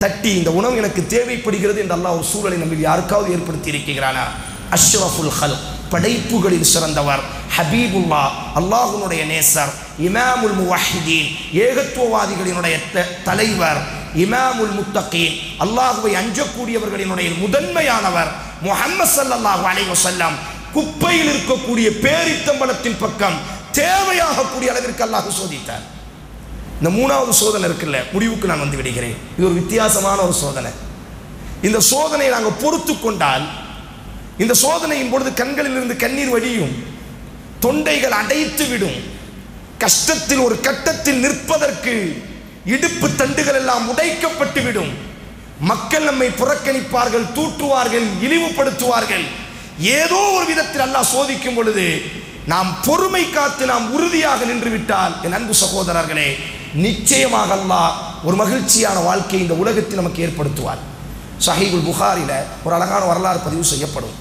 தட்டி இந்த உணவு எனக்கு தேவைப்படுகிறது என்று அல்லாஹ் ஒரு சூழலை நம்மில் யாருக்காவது ஏற்படுத்தி இருக்கிறானா அஷ்ரஃபுல் ஹல் படைப்புகளில் சிறந்தவர் ஹபீபுல்லா அல்லாஹுனுடைய நேசர் இமாமுல் முவஹிதீன் ஏகத்துவவாதிகளினுடைய த- தலைவர் இமாமுல் முத்தகீன் அல்லாஹுவை அஞ்சக்கூடியவர்களினுடைய முதன்மையானவர் முஹம்மது ஸல்லல்லாஹு அலைஹி வஸல்லம் குப்பையில் இருக்கக்கூடிய பேரித்தம்பலத்தின் பக்கம் தேவையாகக்கூடிய அளவிற்கு அல்லாஹ் சோதித்தார் இந்த மூணாவது சோதனை இருக்குல்ல முடிவுக்கு நான் வந்து விடுகிறேன் இது ஒரு வித்தியாசமான ஒரு சோதனை இந்த சோதனையை நாங்கள் பொறுத்து கொண்டால் இந்த சோதனையின் பொழுது கண்களில் இருந்து கண்ணீர் வடியும் தொண்டைகள் அடைத்து விடும் கஷ்டத்தில் ஒரு கட்டத்தில் நிற்பதற்கு இடுப்பு தண்டுகள் எல்லாம் உடைக்கப்பட்டு விடும் மக்கள் நம்மை புறக்கணிப்பார்கள் தூற்றுவார்கள் இழிவுபடுத்துவார்கள் ஏதோ ஒரு விதத்தில் அல்லாஹ் சோதிக்கும் பொழுது நாம் பொறுமை காத்து நாம் உறுதியாக நின்று விட்டால் என் அன்பு சகோதரர்களே நிச்சயமாக அல்லாஹ் ஒரு மகிழ்ச்சியான வாழ்க்கையை இந்த உலகத்தில் நமக்கு ஏற்படுத்துவார் சஹீபுல் புகாரில ஒரு அழகான வரலாறு பதிவு செய்யப்படும்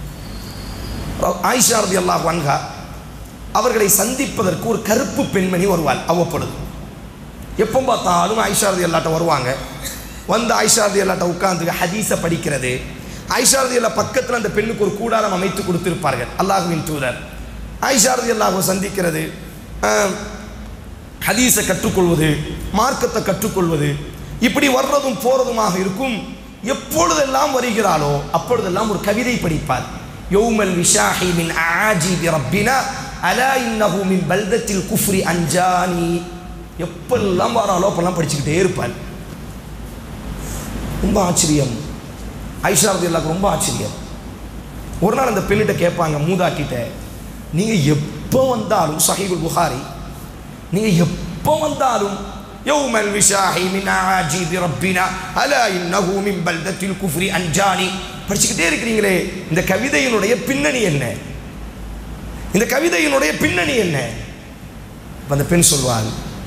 ஆயிஷா ரதி அல்லாஹ் வன்ஹா அவர்களை சந்திப்பதற்கு ஒரு கருப்பு பெண்மணி வருவாள் அவ்வப்பொழுது எப்போ பார்த்தாலும் ஆயிஷா ரதி அல்லாட்ட வருவாங்க வந்து ஆயிஷா ரதி அல்லாட்ட உட்கார்ந்து ஹதீஸை படிக்கிறது ஆயிஷா ரதி அல்லா பக்கத்தில் அந்த பெண்ணுக்கு ஒரு கூடாரம் அமைத்து கொடுத்திருப்பார்கள் அல்லாஹுவின் தூதர் ஆயிஷா ரதி அல்லாஹை சந்திக்கிறது ஆஹ், ஹதீஸை கற்றுக்கொள்வது மார்க்கத்தை கற்றுக்கொள்வது இப்படி வர்றதும் போறதுமாக இருக்கும் எப்பொழுதெல்லாம் வருகிறாளோ அப்பொழுதெல்லாம் ஒரு கவிதை படிப்பார் யௌமல் விஷாஹி மின் ஆஜிபி ரப்பினா அலா இன்னஹு மின் பல்தத்தில் குஃப்ரி அஞ்சானி எப்பெல்லாம் வராளோ அப்பெல்லாம் படிச்சுக்கிட்டே இருப்பார் ரொம்ப ஆச்சரியம் ஐஷா ரதியல்லாக்கு ரொம்ப ஆச்சரியம் ஒரு நாள் அந்த பெண்ணிட்ட கேட்பாங்க மூதாட்டிட்ட நீங்கள் எப்போ வந்தாலும் சஹீபுல் புகாரி நீங்கள் எப்போ வந்தாலும் யௌமல் விஷாஹி மின் ஆஜிபி ரப்பினா அலா இன்னஹு மின் பல்தத்தில் குஃப்ரி அஞ்சானி படிச்சுக்கிட்டே இருக்கிறீங்களே இந்த கவிதையினுடைய பின்னணி என்ன இந்த கவிதையினுடைய பின்னணி என்ன அப்ப அந்த பெண் சொல்வாள்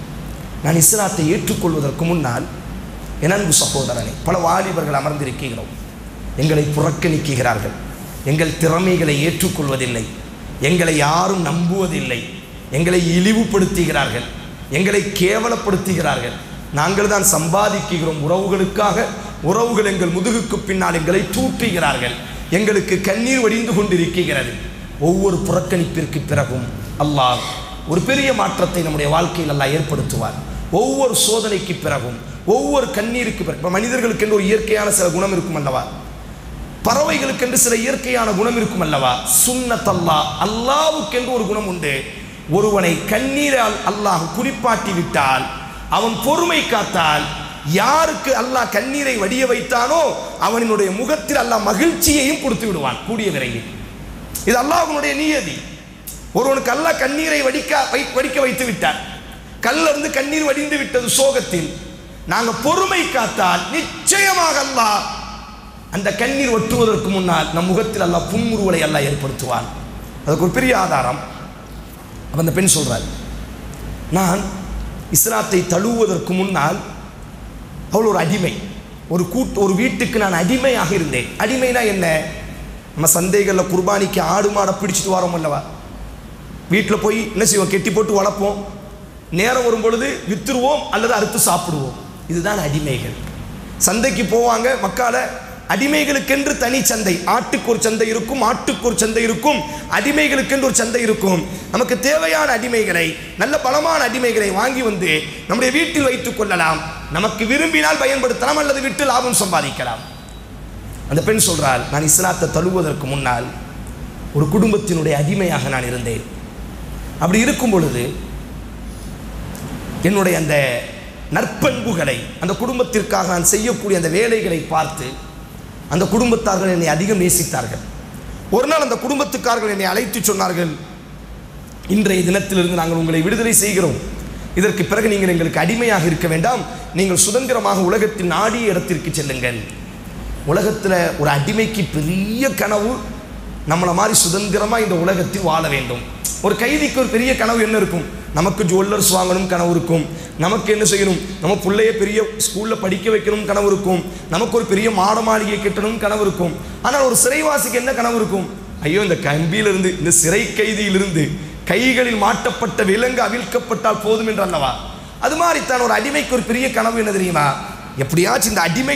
நான் இஸ்லாத்தை ஏற்றுக்கொள்வதற்கு முன்னால் என் அன்பு சகோதரனை பல வாலிபர்கள் அமர்ந்திருக்கிறோம் எங்களை புறக்கணிக்கிறார்கள் எங்கள் திறமைகளை ஏற்றுக்கொள்வதில்லை எங்களை யாரும் நம்புவதில்லை எங்களை இழிவுபடுத்துகிறார்கள் எங்களை கேவலப்படுத்துகிறார்கள் நாங்கள் தான் சம்பாதிக்கிறோம் உறவுகளுக்காக உறவுகள் எங்கள் முதுகுக்கு பின்னால் எங்களை தூற்றுகிறார்கள் எங்களுக்கு கண்ணீர் வடிந்து கொண்டிருக்கிறது ஒவ்வொரு புறக்கணிப்பிற்கு பிறகும் அல்லாஹ் ஒரு பெரிய மாற்றத்தை நம்முடைய வாழ்க்கையில் அல்லாஹ் ஏற்படுத்துவார் ஒவ்வொரு சோதனைக்கு பிறகும் ஒவ்வொரு கண்ணீருக்கு பிறகு இப்ப மனிதர்களுக்கு என்று ஒரு இயற்கையான சில குணம் இருக்கும் அல்லவா பறவைகளுக்கென்று சில இயற்கையான குணம் இருக்கும் அல்லவா சுன்னத் அல்லாஹ் அல்லாவுக்கென்று ஒரு குணம் உண்டு ஒருவனை கண்ணீரால் அல்லாஹ் குறிப்பாட்டி விட்டால் அவன் பொறுமை காத்தால் யாருக்கு அல்லாஹ் கண்ணீரை வடிய வைத்தானோ அவனினுடைய முகத்தில் அல்லாஹ் மகிழ்ச்சியையும் கொடுத்து விடுவான் கூடிய விரைவில் இது அல்லாஹ்வுடைய நியதி ஒருவனுக்கு அல்லாஹ் கண்ணீரை வடிக்க வை- வடிக்க வைத்து விட்டார் கல்ல இருந்து கண்ணீர் வடிந்து விட்டது சோகத்தில் நாங்க பொறுமை காத்தால் நிச்சயமாக அல்லாஹ் அந்த கண்ணீர் ஒட்டுவதற்கு முன்னால் நம் முகத்தில் அல்லாஹ் புன்முறுவலை அல்லாஹ் ஏற்படுத்துவான் அதுக்கு ஒரு பெரிய ஆதாரம் அப்ப அந்த பெண் சொல்றார் நான் இஸ்லாத்தை தழுவுவதற்கு முன்னால் அவள் ஒரு அடிமை ஒரு கூட்டு ஒரு வீட்டுக்கு நான் அடிமையாக இருந்தேன் அடிமைனா என்ன நம்ம சந்தைகளில் குர்பானிக்கு ஆடு மாடை பிடிச்சிட்டு வரோம் அல்லவா வீட்டில் போய் என்ன செய்வோம் கெட்டி போட்டு வளர்ப்போம் நேரம் வரும் பொழுது வித்துருவோம் அல்லது அறுத்து சாப்பிடுவோம் இதுதான் அடிமைகள் சந்தைக்கு போவாங்க மக்கால அடிமைகளுக்கென்று தனி சந்தை ஆட்டுக்கு ஒரு சந்தை இருக்கும் ஆட்டுக்கு ஒரு சந்தை இருக்கும் அடிமைகளுக்கென்று ஒரு சந்தை இருக்கும் நமக்கு தேவையான அடிமைகளை நல்ல பலமான அடிமைகளை வாங்கி வந்து நம்முடைய வீட்டில் வைத்துக் கொள்ளலாம் நமக்கு விரும்பினால் பயன்படுத்தலாம் அல்லது விட்டு லாபம் சம்பாதிக்கலாம் அந்த பெண் சொல்றாள் நான் இஸ்லாத்தை தழுவுவதற்கு முன்னால் ஒரு குடும்பத்தினுடைய அடிமையாக நான் இருந்தேன் அப்படி இருக்கும் பொழுது என்னுடைய அந்த நற்பண்புகளை அந்த குடும்பத்திற்காக நான் செய்யக்கூடிய அந்த வேலைகளை பார்த்து அந்த குடும்பத்தார்கள் என்னை அதிகம் நேசித்தார்கள் ஒரு நாள் அந்த குடும்பத்துக்காரர்கள் என்னை அழைத்து சொன்னார்கள் இன்றைய தினத்திலிருந்து நாங்கள் உங்களை விடுதலை செய்கிறோம் இதற்கு பிறகு நீங்கள் எங்களுக்கு அடிமையாக இருக்க வேண்டாம் நீங்கள் சுதந்திரமாக உலகத்தின் நாடிய இடத்திற்கு செல்லுங்கள் உலகத்தில் ஒரு அடிமைக்கு பெரிய கனவு நம்மளை மாதிரி சுதந்திரமாக இந்த உலகத்தில் வாழ வேண்டும் ஒரு கைதிக்கு ஒரு பெரிய கனவு என்ன இருக்கும் நமக்கு ஜுவல்லர்ஸ் வாங்கணும் கனவு இருக்கும் நமக்கு என்ன செய்யணும் நம்ம பிள்ளைய பெரிய ஸ்கூலில் படிக்க வைக்கணும் கனவு இருக்கும் நமக்கு ஒரு பெரிய மாட மாளிகை கட்டணும் கனவு இருக்கும் ஆனால் ஒரு சிறைவாசிக்கு என்ன கனவு இருக்கும் ஐயோ இந்த கம்பியிலிருந்து இந்த சிறை கைதியிலிருந்து கைகளில் மாட்டப்பட்ட விலங்கு அவிழ்க்கப்பட்டால் போதும் என்று அல்லவா அது மாதிரி தான் ஒரு அடிமைக்கு ஒரு பெரிய கனவு என்ன தெரியுமா எப்படியாச்சும் இந்த அடிமை